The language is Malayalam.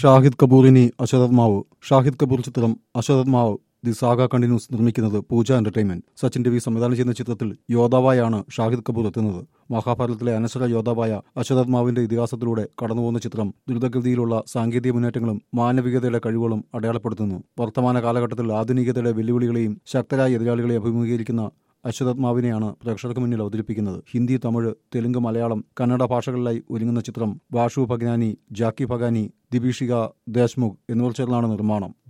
ഷാഹിദ് കപൂറിനി അശരത് മാവ് ഷാഹിദ് കപൂർ ചിത്രം അശരത് മാവ് ദി സാഗ കണ്ടിന്യൂസ് നിർമ്മിക്കുന്നത് പൂജ എന്റർടൈൻമെന്റ് സച്ചിൻ രവി സംവിധാനം ചെയ്യുന്ന ചിത്രത്തിൽ യോദ്ധാവായാണ് ഷാഹിദ് കപൂർ എത്തുന്നത് മഹാഭാരതത്തിലെ അനശ്വര യോദ്ധാവായ അശരത് മാവിന്റെ ഇതിഹാസത്തിലൂടെ കടന്നുപോകുന്ന ചിത്രം ദ്രുതഗതിയിലുള്ള സാങ്കേതിക മുന്നേറ്റങ്ങളും മാനവികതയുടെ കഴിവുകളും അടയാളപ്പെടുത്തുന്നു വർത്തമാന കാലഘട്ടത്തിൽ ആധുനികതയുടെ വെല്ലുവിളികളെയും ശക്തരായ എതിരാളികളെ അഭിമുഖീകരിക്കുന്ന അശ്വതത്മാവിനെയാണ് പ്രേക്ഷകർക്ക് മുന്നിൽ അവതരിപ്പിക്കുന്നത് ഹിന്ദി തമിഴ് തെലുങ്ക് മലയാളം കന്നഡ ഭാഷകളിലായി ഒരുങ്ങുന്ന ചിത്രം ബാഷു ഭഗ്നാനി ജാക്കി ഭഗാനി ദിബീഷിക ദേശ്മുഖ് എന്നിവർ ചേർന്നാണ് നിർമ്മാണം